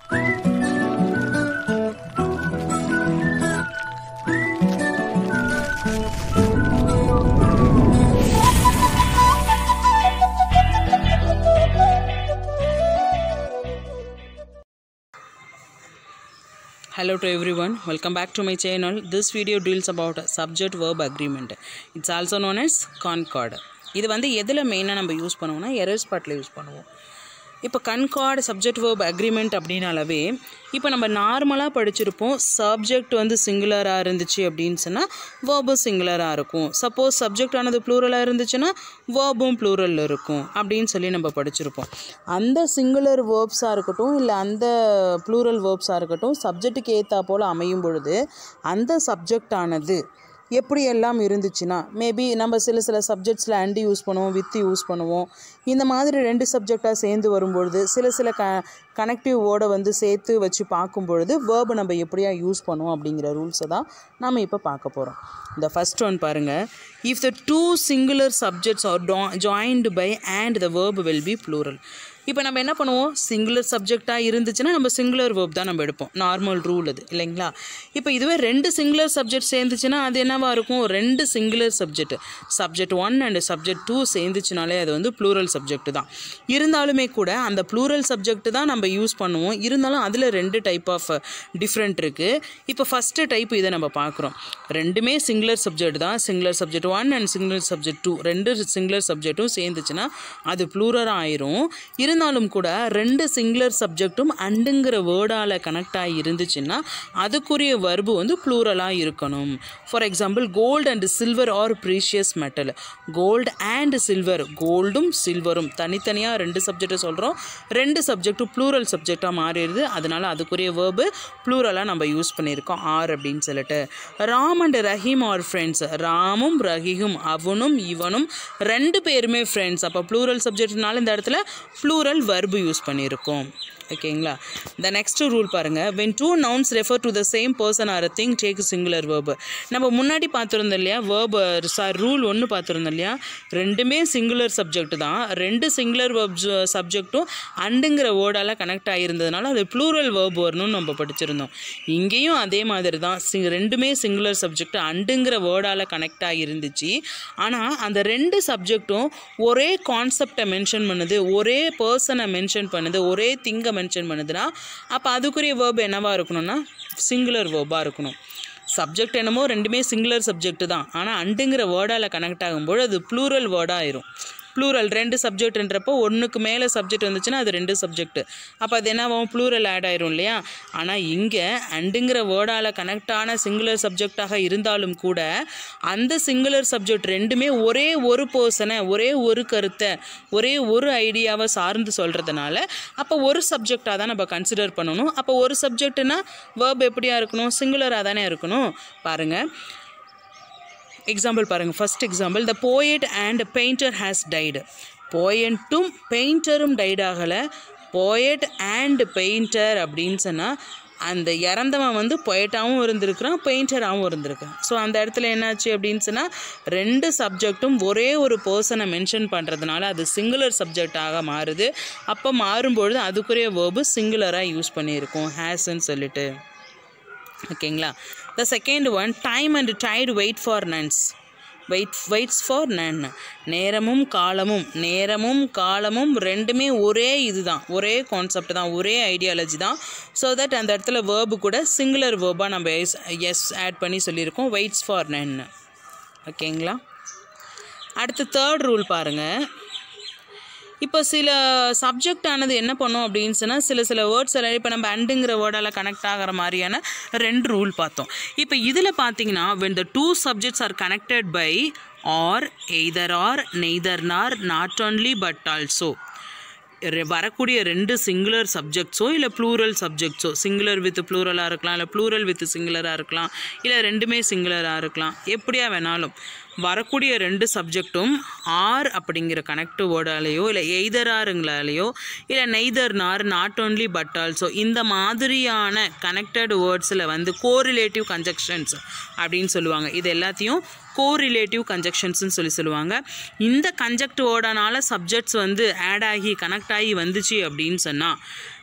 Hello to everyone, welcome back to my channel. This video deals about subject verb agreement. It's also known as concord. இது வந்து எதில் மெயினாக நம்ம use பண்ணுவோம்னா errors பாட்டில் use பண்ணுவோம் இப்போ கன்கார்டு சப்ஜெக்ட் வேர்ப் அக்ரிமெண்ட் அப்படின்னாலவே இப்போ நம்ம நார்மலாக படிச்சிருப்போம் சப்ஜெக்ட் வந்து சிங்குலராக இருந்துச்சு அப்படின்னு சொன்னால் வேர்பும் சிங்குலராக இருக்கும் சப்போஸ் சப்ஜெக்ட் ஆனது ப்ளூரலாக இருந்துச்சுன்னா வேர்பும் ப்ளூரலில் இருக்கும் அப்படின்னு சொல்லி நம்ம படிச்சிருப்போம் அந்த சிங்குலர் வேர்ப்ஸாக இருக்கட்டும் இல்லை அந்த ப்ளூரல் வேர்ப்ஸாக இருக்கட்டும் சப்ஜெக்ட்டுக்கு ஏற்றா போல் அமையும் பொழுது அந்த சப்ஜெக்ட் ஆனது எப்படி எல்லாம் இருந்துச்சுன்னா மேபி நம்ம சில சில சப்ஜெக்ட்ஸில் அண்டு யூஸ் பண்ணுவோம் வித்து யூஸ் பண்ணுவோம் இந்த மாதிரி ரெண்டு சப்ஜெக்டாக சேர்ந்து வரும்பொழுது சில சில க கனெக்டிவ் வேர்டை வந்து சேர்த்து வச்சு பார்க்கும் பொழுது வேர்பை நம்ம எப்படியா யூஸ் பண்ணுவோம் அப்படிங்கிற ரூல்ஸை தான் நம்ம இப்போ பார்க்க போகிறோம் இந்த ஃபஸ்ட் ஒன் பாருங்கள் if the two singular subjects are joined by and the verb will be plural இப்போ நம்ம என்ன பண்ணுவோம் சிங்குலர் சப்ஜெக்டாக இருந்துச்சுன்னா நம்ம சிங்குலர் வேர்ப் தான் நம்ம எடுப்போம் நார்மல் ரூல் அது இல்லைங்களா இப்போ இதுவே ரெண்டு சிங்குலர் சப்ஜெக்ட் சேர்ந்துச்சுன்னா அது என்னவா இருக்கும் ரெண்டு singular subject subject one and subject two சேர்ந்துச்சுனாலே அது வந்து ப்ளூரல் சப்ஜெக்ட் தான் இருந்தாலுமே கூட அந்த ப்ளூரல் சப்ஜெக்ட் தான் நம்ம யூஸ் பண்ணுவோம் இருந்தாலும் அதில் ரெண்டு டைப் ஆஃப் டிஃப்ரெண்ட் இருக்குது இப்போ ஃபஸ்ட்டு டைப் இதை நம்ம பார்க்குறோம் ரெண்டுமே சிங்குலர் சப்ஜெக்ட் தான் singular subject one and singular subject two ரெண்டு சிங்குலர் சப்ஜெக்ட்டும் சேர்ந்துச்சுன்னா அது ப்ளூரல் ஆயிரும் இருந்தாலும் கூட ரெண்டு சிங்குலர் சப்ஜெக்ட்டும் அண்டுங்கிற வேர்டால் கனெக்ட் ஆகி இருந்துச்சுன்னா அதுக்குரிய வர்பு வந்து ப்ளூரலாக இருக்கணும் for example gold and silver are precious metal gold and silver கோல்டும் சில்வரும் தனித்தனியாக ரெண்டு சப்ஜெக்டை சொல்கிறோம் ரெண்டு சப்ஜெக்ட்டும் ப்ளூரல் சப்ஜெக்டாக மாறிடுது அதனால் அதுக்குரிய வேர்பு ப்ளூரலாக நம்ம யூஸ் பண்ணியிருக்கோம் ஆர் அப்படின்னு சொல்லிட்டு Ram and Rahim are friends ராமும் ரஹீமும் அவனும் இவனும் ரெண்டு பேருமே ஃப்ரெண்ட்ஸ் அப்போ ப்ளூரல் சப்ஜெக்ட்னால இந்த இடத்துல ப்ளூரல் வர்பு யூஸ் பண்ணியிருக்கோம் ஓகேங்களா த நெக்ஸ்ட் ரூல் பாருங்கள் when two nouns refer to the same person or thing take singular verb நம்ம முன்னாடி பார்த்துருந்தோம் இல்லையா வேர்பு சார் ரூல் ஒன்று பார்த்துருந்தோம் இல்லையா ரெண்டுமே சிங்குலர் சப்ஜெக்ட் தான் ரெண்டு சிங்குலர் வேர்ப் சப்ஜெக்ட்டும் அண்டுங்கிற வேர்டால் கனெக்ட் ஆகியிருந்ததுனால அது ப்ளூரல் வேர்ப் வரணும்னு நம்ம படிச்சிருந்தோம் இங்கேயும் அதே மாதிரி தான் சிங் ரெண்டுமே சிங்குலர் சப்ஜெக்ட் அண்டுங்கிற வேர்டால் கனெக்ட் ஆகியிருந்துச்சு ஆனால் அந்த ரெண்டு சப்ஜெக்ட்டும் ஒரே கான்செப்டை மென்ஷன் பண்ணுது ஒரே பர்சனை மென்ஷன் பண்ணுது ஒரே திங்கை மென்ஷன் பண்ணுதுன்னா அப்போ அதுக்குரிய வேர்ப் என்னவாக இருக்கணும்னா சிங்குலர் வேர்பாக இருக்கணும் சப்ஜெக்ட் என்னமோ ரெண்டுமே சிங்குலர் சப்ஜெக்ட் தான் ஆனால் அண்டுங்கிற வேர்டால் கனெக்ட் ஆகும்போது அது ப்ளூரல் வேர்டாக ஆயிரும் ப்ளூரல் ரெண்டு சப்ஜெக்ட்ன்றப்போ ஒன்றுக்கு மேலே சப்ஜெக்ட் வந்துச்சுன்னா அது ரெண்டு சப்ஜெக்ட் அப்போ அது என்னவாகும் ப்ளூரல் ஆட் ஆயிரும் இல்லையா ஆனால் இங்கே அண்டுங்கிற வேர்டால் கனெக்ட் ஆன சிங்குலர் சப்ஜெக்டாக இருந்தாலும் கூட அந்த சிங்குலர் சப்ஜெக்ட் ரெண்டுமே ஒரே ஒரு பர்சனை ஒரே ஒரு கருத்தை ஒரே ஒரு ஐடியாவை சார்ந்து சொல்கிறதுனால அப்போ ஒரு சப்ஜெக்டாக தான் நம்ம கன்சிடர் பண்ணணும் அப்போ ஒரு சப்ஜெக்ட்னா வேர்ப் எப்படியா இருக்கணும் சிங்குலராக தானே இருக்கணும் பாருங்கள் எக்ஸாம்பிள் பாருங்கள் first example the poet and painter has died போயட்டும் பெயிண்டரும் டைட் ஆகலை போயட் அண்ட் பெயிண்டர் அப்படின்னு சொன்னால் அந்த இறந்தவன் வந்து பொயட்டாகவும் இருந்திருக்கிறான் பெயிண்டராகவும் இருந்திருக்கான் ஸோ அந்த இடத்துல என்னாச்சு அப்படின்னு சொன்னால் ரெண்டு சப்ஜெக்ட்டும் ஒரே ஒரு பர்சனை மென்ஷன் பண்ணுறதுனால அது சிங்குலர் சப்ஜெக்டாக மாறுது அப்போ மாறும்பொழுது அதுக்குரிய வேர்பு சிங்குலராக யூஸ் பண்ணியிருக்கோம் ஹேஸ்ன்னு சொல்லிட்டு ஓகேங்களா the second one time and tide wait for none wait waits for none நேரமும் காலமும் நேரமும் காலமும் ரெண்டுமே ஒரே இதுதான் ஒரே கான்செப்ட் தான் ஒரே ஐடியாலஜி தான் ஸோ தட் அந்த இடத்துல வேர்பு கூட சிங்குலர் வேர்பாக நம்ம எஸ் எஸ் ஆட் பண்ணி சொல்லியிருக்கோம் வெயிட்ஸ் ஃபார் நன் ஓகேங்களா அடுத்து தேர்ட் ரூல் பாருங்கள் இப்போ சில சப்ஜெக்ட் ஆனது என்ன பண்ணும் அப்படின்னு சொன்னால் சில சில வேர்ட்ஸ் எல்லாம் இப்போ நம்ம அண்டுங்கிற வேர்டால் கனெக்ட் ஆகிற மாதிரியான ரெண்டு ரூல் பார்த்தோம் இப்போ இதில் பார்த்தீங்கன்னா when the two subjects are connected by or either or neither nor not only but also வரக்கூடிய ரெண்டு சிங்குலர் சப்ஜெக்ட்ஸோ இல்லை ப்ளூரல் சப்ஜெக்ட்ஸோ சிங்குலர் வித் ப்ளூரலாக இருக்கலாம் இல்லை ப்ளூரல் வித் சிங்குலராக இருக்கலாம் இல்லை ரெண்டுமே சிங்குலராக இருக்கலாம் எப்படியா வேணாலும் வரக்கூடிய ரெண்டு சப்ஜெக்ட்டும் ஆர் அப்படிங்கிற கனெக்டிவ் வேர்டாலேயோ இல்லை எய்தராருங்களாலேயோ இல்லை neither nor not only but also இந்த மாதிரியான கனெக்டட் வேர்ட்ஸில் வந்து கோரிலேட்டிவ் கன்ஜெக்ஷன்ஸ் அப்படின்னு சொல்லுவாங்க இது எல்லாத்தையும் கோரிலேட்டிவ் கன்ஜெக்ஷன்ஸ்னு சொல்லி சொல்லுவாங்க இந்த கன்ஜெக்ட் வேர்டனால சப்ஜெக்ட்ஸ் வந்து ஆட் ஆகி கனெக்ட் ஆகி வந்துச்சு அப்படின்னு சொன்னால்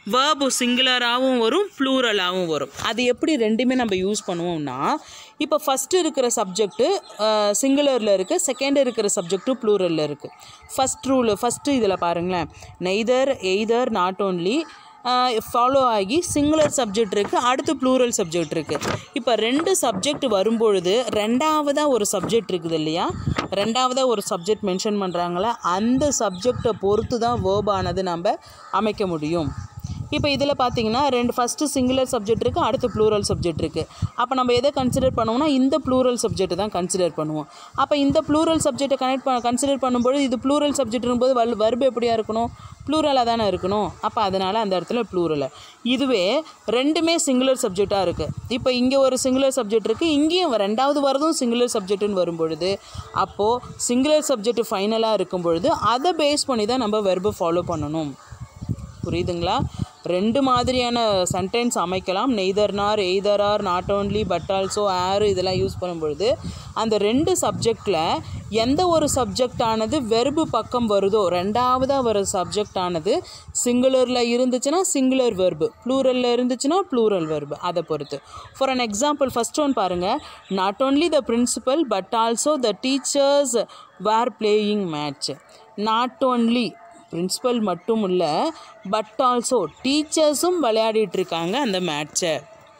வேர்பு சிங்குலராகவும் வரும் ப்ளூரலாகவும் வரும் அது எப்படி ரெண்டுமே நம்ம யூஸ் பண்ணுவோம்னா இப்போ ஃபஸ்ட்டு இருக்கிற சப்ஜெக்ட்டு சிங்குலரில் இருக்குது செகண்ட் இருக்கிற சப்ஜெக்ட்டு ப்ளூரலில் இருக்குது ஃபஸ்ட் ரூல் ஃபஸ்ட்டு இதில் பாருங்களேன் neither either not only follow ஆகி சிங்குலர் சப்ஜெக்ட் இருக்குது அடுத்து ப்ளூரல் சப்ஜெக்ட் இருக்குது இப்போ ரெண்டு சப்ஜெக்ட் வரும்பொழுது ரெண்டாவதாக ஒரு சப்ஜெக்ட் இருக்குது இல்லையா ரெண்டாவதாக ஒரு சப்ஜெக்ட் மென்ஷன் பண்ணுறாங்களா அந்த சப்ஜெக்டை பொறுத்து தான் வேர்பானது நம்ம அமைக்க முடியும் இப்போ இதில் பார்த்தீங்கன்னா ரெண்டு ஃபஸ்ட்டு சிங்குலர் சப்ஜெக்ட் இருக்குது அடுத்து ப்ளூரல் சப்ஜெக்ட் இருக்குது அப்போ நம்ம எதை கன்சிடர் பண்ணுவோம்னா இந்த ப்ளூரல் சப்ஜெக்ட்டை தான் கன்சிடர் பண்ணுவோம் அப்போ இந்த ப்ளூரல் சப்ஜெக்ட்டை கனெக்ட் பண்ண கன்சிடர் பண்ணும்போது இது ப்ளூரல் சப்ஜெக்ட்னும் போது வல் வர்பு எப்படியா இருக்கணும் ப்ளூரலாக தானே இருக்கணும் அப்போ அதனால் அந்த இடத்துல ப்ளூரல் இதுவே ரெண்டுமே சிங்குலர் சப்ஜெக்டாக இருக்குது இப்போ இங்கே ஒரு சிங்குலர் சப்ஜெக்ட் இருக்குது இங்கேயும் ரெண்டாவது வரதும் சிங்குலர் சப்ஜெக்ட்டுன்னு வரும்பொழுது அப்போது சிங்குலர் சப்ஜெக்ட் ஃபைனலாக இருக்கும் பொழுது அதை பேஸ் பண்ணி தான் நம்ம வெர்பை ஃபாலோ பண்ணணும் புரியுதுங்களா ரெண்டு மாதிரியான சென்டென்ஸ் அமைக்கலாம் neither nor either or not only but also or இதெல்லாம் யூஸ் பண்ணும்பொழுது அந்த ரெண்டு சப்ஜெக்டில் எந்த ஒரு சப்ஜெக்ட் ஆனது வெர்பு பக்கம் வருதோ ரெண்டாவதாக வர சப்ஜெக்ட் ஆனது சிங்குலரில் இருந்துச்சுன்னா சிங்குலர் வெர்பு ப்ளூரலில் இருந்துச்சுன்னா ப்ளூரல் வெர்பு அதை பொறுத்து for an example first one பாருங்கள் not only the principal but also the teachers were playing match not only principal மட்டும் இல்லை பட் ஆல்சோ டீச்சர்ஸும் விளையாடிட்டு இருக்காங்க அந்த மேட்ச்சை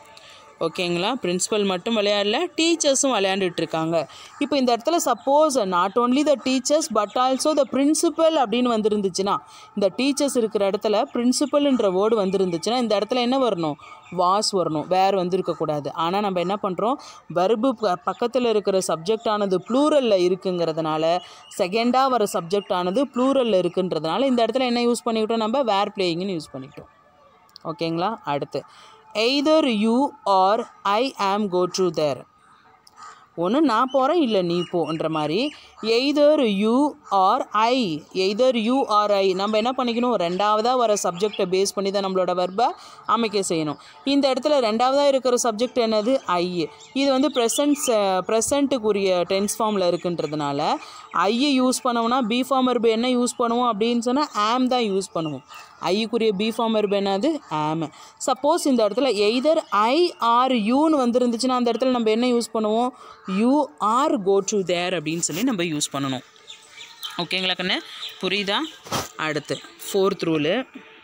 ஓகேங்களா பிரின்ஸிபல் மட்டும் விளையாடல டீச்சர்ஸும் விளையாண்டுட்டு இருக்காங்க இப்போ இந்த இடத்துல suppose not only the teachers but also the principal அப்படின்னு வந்துருந்துச்சுன்னா இந்த டீச்சர்ஸ் இருக்கிற இடத்துல பிரின்சிபல்ன்ற வேர்டு வந்துருந்துச்சுன்னா இந்த இடத்துல என்ன வரணும் வாஸ் வரணும் வேர் வந்திருக்கக்கூடாது ஆனால் நம்ம என்ன பண்ணுறோம் வர்பு பக்கத்தில் இருக்கிற சப்ஜெக்ட் ஆனது ப்ளூரலில் இருக்குங்கிறதுனால செகண்டாக வர சப்ஜெக்ட் ஆனது ப்ளூரலில் இருக்குன்றதுனால இந்த இடத்துல என்ன யூஸ் பண்ணிக்கிட்டோம் நம்ம வேர் பிளேயிங்னு யூஸ் பண்ணிக்கிட்டோம் ஓகேங்களா அடுத்து எய்தர் யூ ஆர் ஐ ஆம் கோ ட்ரூ தேர் ஒன்று நான் போகிறேன் இல்லை நீ போன்ற மாதிரி either you or I either you or I நம்ம என்ன பண்ணிக்கணும் ரெண்டாவதாக வர சப்ஜெக்டை பேஸ் பண்ணி தான் நம்மளோட வர்பை அமைக்க செய்யணும் இந்த இடத்துல ரெண்டாவதாக இருக்கிற சப்ஜெக்ட் என்னது ஐ இது வந்து ப்ரெசன்ட் ப்ரெசண்ட்டுக்குரிய டென்ஸ் ஃபார்மில் இருக்குன்றதுனால ஐயை யூஸ் பண்ணோம்னா பி ஃபார்ம் வர்பு என்ன யூஸ் பண்ணுவோம் அப்படின்னு சொன்னால் ஆம் தான் யூஸ் பண்ணுவோம் ஐக்குரிய பி ஃபார்ம் வர்பு என்னது ஆம் சப்போஸ் இந்த இடத்துல எய்தர் ஐ ஆர் யூன்னு வந்துருந்துச்சுன்னா அந்த இடத்துல நம்ம என்ன யூஸ் பண்ணுவோம் you or go to there அப்படின்னு சொல்லி நம்ம யூஸ் பண்ணணும் ஓகேங்களா கண்ணு புரியுதா அடுத்து fourth rule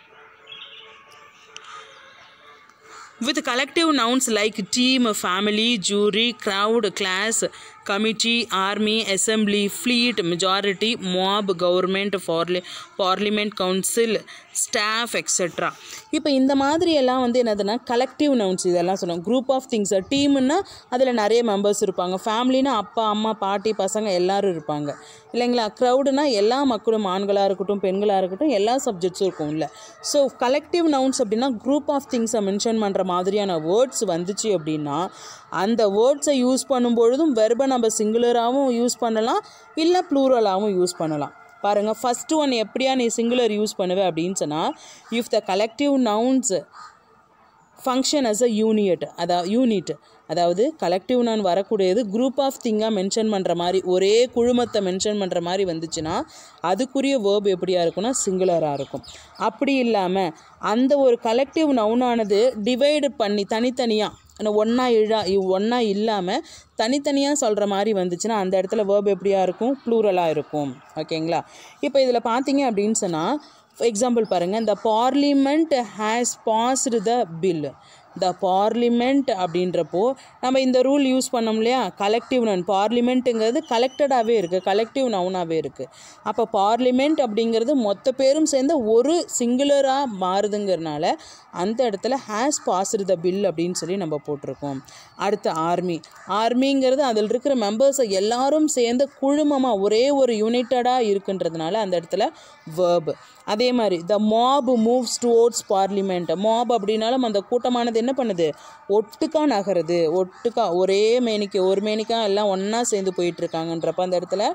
with collective nouns like team, family, jury, crowd, class, committee, army, assembly, fleet, majority, mob, government, parli parliament, council, staff, etc. இப்போ இந்த மாதிரி எல்லாம் வந்து என்னதுன்னா கலெக்டிவ் நவுன்ஸ் இதெல்லாம் சொல்லுவோம் குரூப் ஆஃப் திங்ஸ் டீம்னா அதில் நிறைய மெம்பர்ஸ் இருப்பாங்க ஃபேமிலினா அப்பா அம்மா பாட்டி பசங்க எல்லாரும் இருப்பாங்க இல்லைங்களா க்ரௌடுனா எல்லா மக்களும் ஆண்களாக இருக்கட்டும் பெண்களாக இருக்கட்டும் எல்லா சப்ஜெக்ட்ஸும் இருக்கும் இல்லை ஸோ கலெக்டிவ் நவுன்ஸ் அப்படின்னா குரூப் ஆஃப் திங்ஸை மென்ஷன் பண்ணுற மாதிரியான வேர்ட்ஸ் வந்துச்சு அப்படின்னா அந்த வேர்ட்ஸை யூஸ் பண்ணும்பொழுதும் வெர்பை நம்ம சிங்குலராகவும் யூஸ் பண்ணலாம் இல்லை ப்ளூரலாகவும் யூஸ் பண்ணலாம் பாருங்கள் ஃபஸ்ட்டு ஒன் எப்படியா நீ சிங்குலர் யூஸ் பண்ணுவ அப்படின்னு சொன்னால் if the collective nouns function as a unit அதா யூனிட் அதாவது கலெக்டிவ் நான் வரக்கூடியது குரூப் ஆஃப் திங்காக மென்ஷன் பண்ணுற மாதிரி ஒரே குழுமத்தை மென்ஷன் பண்ணுற மாதிரி வந்துச்சுன்னா அதுக்குரிய வேர்ப் எப்படியா இருக்கும்னா சிங்குலராக இருக்கும் அப்படி இல்லாமல் அந்த ஒரு கலெக்டிவ் நவுனானது டிவைடு பண்ணி தனித்தனியாக ஒன்றா இழா ஒன்றா இல்லாமல் தனித்தனியாக சொல்கிற மாதிரி வந்துச்சுன்னா அந்த இடத்துல வேர்ப் எப்படியா இருக்கும் ப்ளூரலாக இருக்கும் ஓகேங்களா இப்போ இதில் பார்த்தீங்க அப்படின்னு சொன்னால் எக்ஸாம்பிள் பாருங்கள் இந்த parliament has passed the bill the parliament அப்படின்றப்போ நம்ம இந்த ரூல் யூஸ் பண்ணோம் இல்லையா கலெக்டிவ் நவுன் பார்லிமெண்ட்டுங்கிறது கலெக்டடாகவே இருக்குது கலெக்டிவ் நவுனாகவே இருக்குது அப்போ பார்லிமெண்ட் அப்படிங்கிறது மொத்த பேரும் சேர்ந்து ஒரு சிங்குலராக மாறுதுங்கிறனால அந்த இடத்துல ஹேஸ் பாஸ்டு த பில் அப்படின்னு சொல்லி நம்ம போட்டிருக்கோம் அடுத்து ஆர்மி ஆர்மிங்கிறது அதில் இருக்கிற மெம்பர்ஸை எல்லாரும் சேர்ந்து குழுமமாக ஒரே ஒரு யூனிட்டடாக இருக்குன்றதுனால அந்த இடத்துல வேர்பு அதே மாதிரி the mob moves towards parliament mob அப்படின்னாலும் அந்த கூட்டமானது என்ன பண்ணுது ஒட்டுக்கா நகருது ஒட்டுக்கா ஒரே மேனிக்கு ஒரு மேனிக்கா எல்லாம் ஒன்றா சேர்ந்து போயிட்டுருக்காங்கன்றப்ப அந்த இடத்துல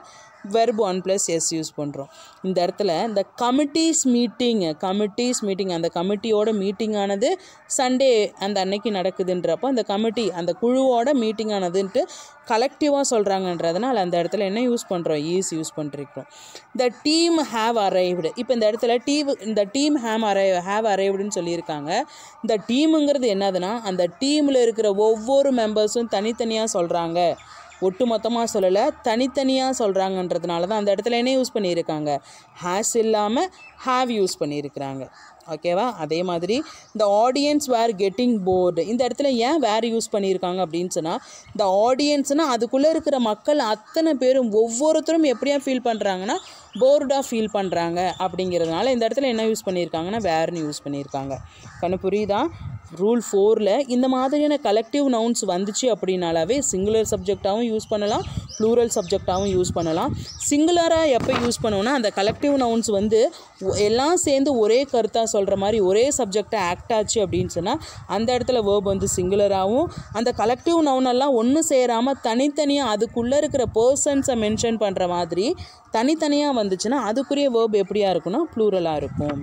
verb one plus S use பண்ணுறோம் இந்த இடத்துல இந்த கமிட்டிஸ் மீட்டிங் கமிட்டிஸ் மீட்டிங் அந்த கமிட்டியோட மீட்டிங் ஆனது சண்டே அந்த அன்னைக்கு நடக்குதுன்றப்போ அந்த கமிட்டி அந்த குழுவோட மீட்டிங் ஆனதுன்ட்டு கலெக்டிவாக சொல்கிறாங்கன்றதுனால அந்த இடத்துல என்ன யூஸ் பண்ணுறோம் ஈஸ் யூஸ் பண்ணிருக்கோம் த டீம் ஹாவ் அரைவ்டு இப்போ இந்த இடத்துல டீம் இந்த டீம் ஹேம் அரை ஹேவ் அரைவ்டுன்னு சொல்லியிருக்காங்க இந்த டீமுங்கிறது என்னதுன்னா அந்த டீமில் இருக்கிற ஒவ்வொரு மெம்பர்ஸும் தனித்தனியாக சொல்கிறாங்க ஒட்டு மொத்தமாக சொல்லலை தனித்தனியாக சொல்கிறாங்கன்றதுனால தான் அந்த இடத்துல என்ன யூஸ் பண்ணியிருக்காங்க ஹேஸ் இல்லாமல் ஹாவ் யூஸ் பண்ணியிருக்கிறாங்க ஓகேவா அதே மாதிரி இந்த ஆடியன்ஸ் வேர் கெட்டிங் போர்டு இந்த இடத்துல ஏன் வேர் யூஸ் பண்ணியிருக்காங்க அப்படின்னு சொன்னால் இந்த ஆடியன்ஸ்னால் அதுக்குள்ளே இருக்கிற மக்கள் அத்தனை பேரும் ஒவ்வொருத்தரும் எப்படியா ஃபீல் பண்ணுறாங்கன்னா போர்டாக ஃபீல் பண்ணுறாங்க அப்படிங்கிறதுனால இந்த இடத்துல என்ன யூஸ் பண்ணியிருக்காங்கன்னா வேர்னு யூஸ் பண்ணியிருக்காங்க கண்ணு புரியுதா ரூல் ஃபோரில் இந்த மாதிரியான கலெக்டிவ் நவுன்ஸ் வந்துச்சு அப்படின்னாலாவே சிங்குலர் சப்ஜெக்டாகவும் யூஸ் பண்ணலாம் ப்ளூரல் சப்ஜெக்டாகவும் யூஸ் பண்ணலாம் சிங்குலராக எப்போ யூஸ் பண்ணுவோன்னா அந்த கலெக்டிவ் நவுன்ஸ் வந்து ஒ- எல்லாம் சேர்ந்து ஒரே கருத்தாக சொல்கிற மாதிரி ஒரே சப்ஜெக்டை ஆக்ட் ஆச்சு அப்படின்னு சொன்னால் அந்த இடத்துல வேர்ப் வந்து சிங்குலராகவும் அந்த கலெக்டிவ் நவுனெல்லாம் ஒன்று சேராமல் தனித்தனியாக அதுக்குள்ளே இருக்கிற பர்சன்ஸை மென்ஷன் பண்ணுற மாதிரி தனித்தனியாக வந்துச்சுன்னா அதுக்குரிய வேர்ப் எப்படியா இருக்குன்னா ப்ளூரலாக இருக்கும்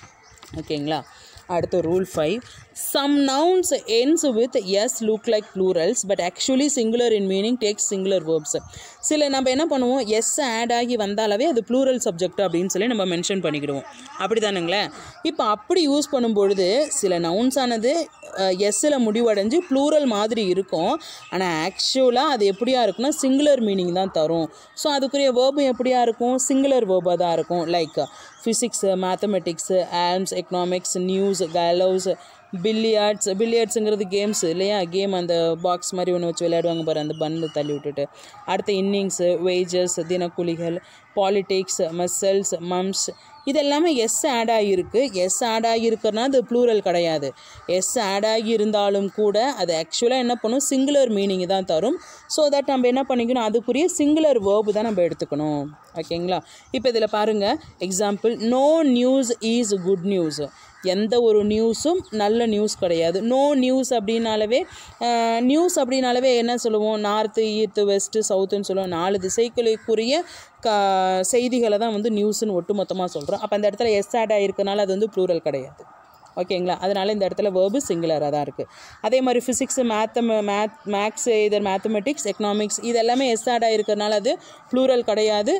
ஓகேங்களா அடுத்த rule five some nouns ends with S look like plurals but actually singular in meaning takes singular verbs சில நம்ம என்ன பண்ணுவோம் எஸ் ஆட் ஆகி வந்தாலவே அது ப்ளூரல் சப்ஜெக்ட் அப்படின்னு சொல்லி நம்ம மென்ஷன் பண்ணிக்கிடுவோம் அப்படி தானுங்களேன் இப்போ அப்படி யூஸ் பண்ணும்பொழுது சில நவுன்ஸ் ஆனது எஸ்ஸில் முடிவடைஞ்சு ப்ளூரல் மாதிரி இருக்கும் ஆனால் ஆக்சுவலாக அது எப்படியா இருக்குன்னா சிங்குலர் மீனிங் தான் தரும் ஸோ அதுக்குரிய வேர்பும் எப்படியா இருக்கும் சிங்குலர் வேர்பாக தான் இருக்கும் like physics mathematics alms economics news gallows billiards பில்லியார்ட்ஸுங்கிறது கேம்ஸ் இல்லையா கேம் அந்த பாக்ஸ் மாதிரி ஒன்று வச்சு விளையாடுவாங்க பாரு அந்த பன்னு தள்ளி விட்டுட்டு அடுத்து இன்னிங்ஸு வேஜஸ் தினக்கூலிகள் பாலிடிக்ஸ் மசல்ஸ் மம்ஸ் இது எல்லாமே எஸ் ஆட் ஆகியிருக்கு எஸ் ஆட் ஆகியிருக்கிறனா அது ப்ளூரல் கிடையாது எஸ் ஆட் ஆகி இருந்தாலும் கூட அது ஆக்சுவலாக என்ன பண்ணும் சிங்குலர் மீனிங் தான் தரும் ஸோ தட் நம்ம என்ன பண்ணிக்கணும் அதுக்குரிய சிங்குலர் வேர்பு தான் நம்ம எடுத்துக்கணும் ஓகேங்களா இப்போ இதில் பாருங்கள் example no news is good news எந்த ஒரு நியூஸும் நல்ல நியூஸ் கிடையாது நோ நியூஸ் அப்படின்னாலவே நியூஸ் அப்படின்னாலவே என்ன சொல்லுவோம் நார்த்து ஈர்த்து வெஸ்ட்டு சவுத்துன்னு சொல்லுவோம் நாலு திசைகளுக்குரிய க செய்திகளை தான் வந்து நியூஸ்னு ஒட்டு மொத்தமாக சொல்கிறோம் அப்போ அந்த இடத்துல எஸ் ஆட் ஆகிருக்கனால அது வந்து ப்ளூரல் கிடையாது ஓகேங்களா அதனால் இந்த இடத்துல வேர்பு சிங்குலராக தான் இருக்குது அதே மாதிரி ஃபிசிக்ஸு மேத்த மேத் மேக்ஸ் இதர் மேத்தமெட்டிக்ஸ் எக்கனாமிக்ஸ் இது எல்லாமே எஸ் ஆட் ஆகிருக்கறனால அது ப்ளூரல் கிடையாது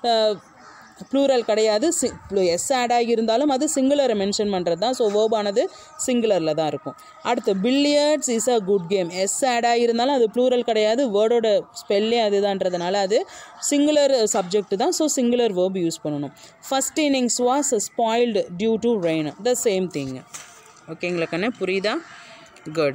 ப்ளூரல் கிடையாது சி எஸ் ஆட் ஆகியிருந்தாலும் அது சிங்குலரை மென்ஷன் பண்ணுறது தான் ஸோ வேர்பானது சிங்குலரில் தான் இருக்கும் அடுத்து billiards is a good game S add ஆகியிருந்தாலும் அது ப்ளூரல் கிடையாது வேர்டோட ஸ்பெல்லே அதுதான்றதுனால அது சிங்குலர் சப்ஜெக்ட் தான் ஸோ சிங்குலர் வேர்ப் யூஸ் பண்ணணும் first innings was spoiled due to rain the same thing ஓகேங்களா கண்ணு புரியுதா குட்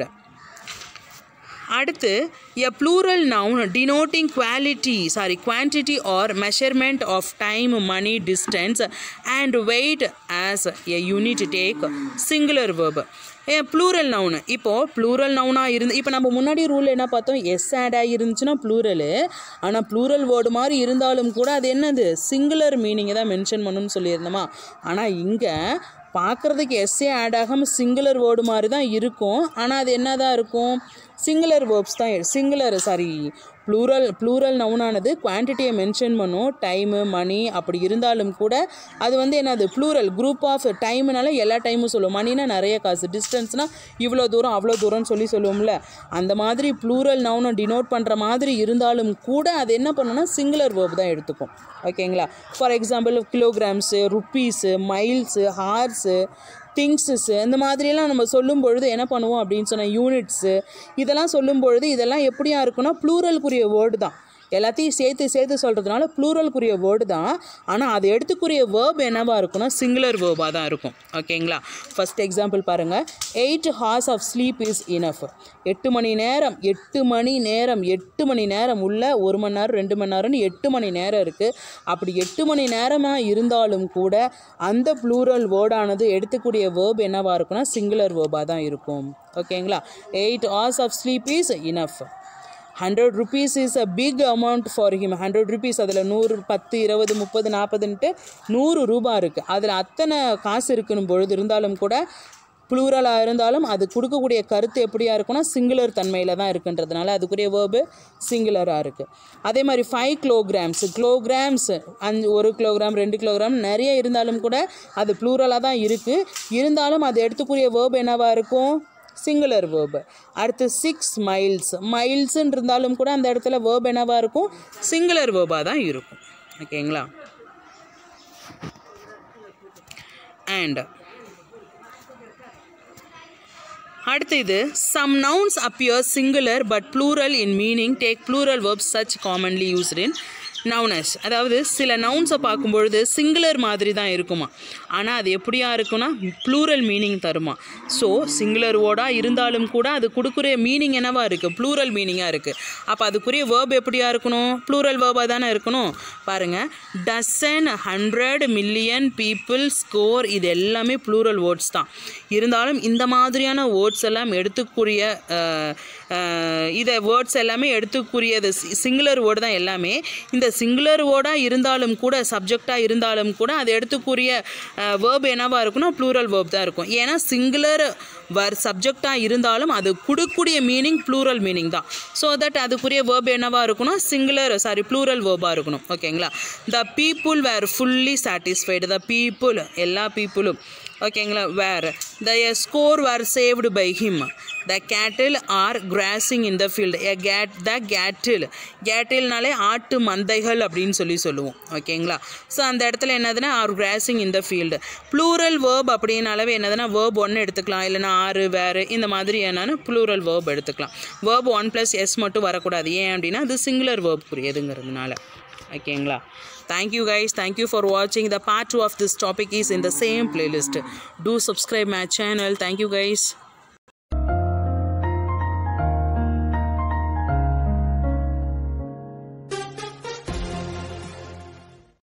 அடுத்து a plural noun denoting quality sorry quantity or measurement of time money distance and weight as a unit take singular verb plural noun இப்போது plural நவுனாக இருந்து இப்போ நம்ம முன்னாடி ரூல் என்ன பார்த்தோம் எஸ் ஆட் ஆகிருந்துச்சுன்னா ப்ளூரலு ஆனால் ப்ளூரல் வேர்டு மாதிரி இருந்தாலும் கூட அது என்னது சிங்குலர் மீனிங்கை தான் மென்ஷன் பண்ணணும்னு சொல்லியிருந்தோமா ஆனால் இங்கே பார்க்குறதுக்கு எஸ்ஏ ஆட் ஆகாமல் சிங்குலர் வேர்டு மாதிரி தான் இருக்கும் ஆனால் அது என்ன தான் இருக்கும் சிங்குலர் வேர்ப்ஸ் தான் சிங்குலர் சாரி ப்ளூரல் ப்ளூரல் நவுனானது குவான்டிட்டியை மென்ஷன் பண்ணும் டைமு மணி அப்படி இருந்தாலும் கூட அது வந்து என்னது ப்ளூரல் குரூப் ஆஃப் டைம்னால எல்லா டைமும் சொல்லுவோம் மணினா நிறைய காசு டிஸ்டன்ஸ்னால் இவ்வளோ தூரம் அவ்வளோ தூரம்னு சொல்லி சொல்லுவோம்ல அந்த மாதிரி ப்ளூரல் நவுனை டினோட் பண்ணுற மாதிரி இருந்தாலும் கூட அது என்ன பண்ணுன்னா சிங்குலர் வேர்ப் தான் எடுத்துக்கும் ஓகேங்களா for example kilograms rupees miles hours things இந்த மாதிரியெல்லாம் நம்ம சொல்லும் பொழுது என்ன பண்ணுவோம் அப்படின்னு சொன்னால் யூனிட்ஸு இதெல்லாம் சொல்லும் பொழுது இதெல்லாம் எப்படியா இருக்குன்னா ப்ளூரலுக்குரிய வேர்டு தான் எல்லாத்தையும் சேர்த்து சேர்த்து சொல்கிறதுனால ப்ளூரலுக்குரிய வேர்டு தான் ஆனால் அது எடுத்துக்குரிய வேர்ப் என்னவாக இருக்குன்னா சிங்குலர் வேர்பாக தான் இருக்கும் ஓகேங்களா ஃபஸ்ட் எக்ஸாம்பிள் பாருங்கள் eight hours of sleep is enough எட்டு மணி நேரம் எட்டு மணி நேரம் எட்டு மணி நேரம் உள்ள ஒரு மணி நேரம் ரெண்டு மணி நேரம்னு எட்டு மணி நேரம் இருக்குது அப்படி எட்டு மணி நேரமாக இருந்தாலும் கூட அந்த ப்ளூரல் வேர்டானது எடுத்துக்கூடிய வேர்ப் என்னவாக இருக்குன்னா சிங்குலர் வேர்பாக தான் இருக்கும் ஓகேங்களா eight hours of sleep is enough hundred rupees is a big amount for him hundred rupees அதில் நூறு பத்து இருபது முப்பது நாற்பதுன்ட்டு நூறு ரூபாய் இருக்குது அதில் அத்தனை காசு இருக்குன்னு பொழுது இருந்தாலும் கூட ப்ளூரலாக இருந்தாலும் அது கொடுக்கக்கூடிய கருத்து எப்படியா இருக்குன்னா சிங்குலர் தன்மையில் தான் இருக்குன்றதுனால அதுக்குரிய வேர்பு சிங்குலராக இருக்குது அதே மாதிரி ஃபைவ் கிலோகிராம்ஸ் கிலோகிராம்ஸ் அஞ்சு ஒரு கிலோகிராம் ரெண்டு கிலோகிராம் நிறைய இருந்தாலும் கூட அது ப்ளூரலாக தான் இருக்குது இருந்தாலும் அது எடுத்துக்கூடிய வேர்பு என்னவாக இருக்கும் சிங்குலர் வேர்பு அடுத்து சிக்ஸ் மைல்ஸ் மைல்ஸ்ன்னு இருந்தாலும் கூட அந்த இடத்துல வேர்ப் என்னவாக இருக்கும் சிங்குலர் வேர்பாக தான் இருக்கும் ஓகேங்களா அண்ட் அடுத்து இது some nouns appear singular but plural in meaning take plural verbs such commonly used in nouns அதாவது சில நவுன்ஸை பார்க்கும்பொழுது சிங்குலர் மாதிரி தான் இருக்குமா ஆனால் அது எப்படியா இருக்குன்னா ப்ளூரல் மீனிங் தருமா ஸோ சிங்குலர் வேர்டாக இருந்தாலும் கூட அது கொடுக்குற மீனிங் என்னவா இருக்குது ப்ளூரல் மீனிங்காக இருக்குது அப்போ அதுக்குரிய வேர்ப் எப்படியா இருக்கணும் ப்ளூரல் வேர்பாக தானே இருக்கணும் பாருங்கள் dozen hundred million people score இது எல்லாமே ப்ளூரல் வேர்ட்ஸ் தான் இருந்தாலும் இந்த மாதிரியான வேர்ட்ஸ் எல்லாம் எடுத்துக்கூடிய அஹ், அஹ், இதை வேர்ட்ஸ் எல்லாமே எடுத்துக்கூடியது சிங்குலர் வேர்டு தான் எல்லாமே இந்த சிங்குலர் வேர்டாக இருந்தாலும் கூட சப்ஜெக்டாக இருந்தாலும் கூட அது எடுத்துக்கூடிய வேர்ப் என்னவா இருக்குன்னா ப்ளூரல் வேர்ப் தான் இருக்கும் ஏன்னா சிங்குலர் வர் சப்ஜெக்டாக இருந்தாலும் அது கொடுக்கக்கூடிய மீனிங் ப்ளூரல் மீனிங் தான் ஸோ தட் அதுக்குரிய வேர்ப் என்னவா இருக்குன்னா சிங்குலர் சாரி ப்ளூரல் வேர்பாக இருக்கணும் ஓகேங்களா the people were fully satisfied the people எல்லா பீப்புளும் ஓகேங்களா were the score were saved by him the cattle are crossing in the field a cat the cattle கேட்டில்னாலே ஆட்டு மந்தைகள் அப்படின்னு சொல்லி சொல்லுவோம் ஓகேங்களா ஸோ அந்த இடத்துல என்னதுன்னா are crossing in the field plural verb அப்படின்னாலவே என்னதுன்னா வேர்ப் ஒன்று எடுத்துக்கலாம் இல்லைன்னா ஆறு வேறு இந்த மாதிரி என்னன்னா ப்ளூரல் வேர்ப் எடுத்துக்கலாம் வேர்ப் ஒன் ப்ளஸ் எஸ் மட்டும் வரக்கூடாது ஏன் அப்படின்னா அது சிங்குலர் வேர்ப் புரியுதுங்கிறதுனால ஓகேங்களா thank you guys thank you for watching the part 2 of this topic is in the same playlist do subscribe my channel thank you guys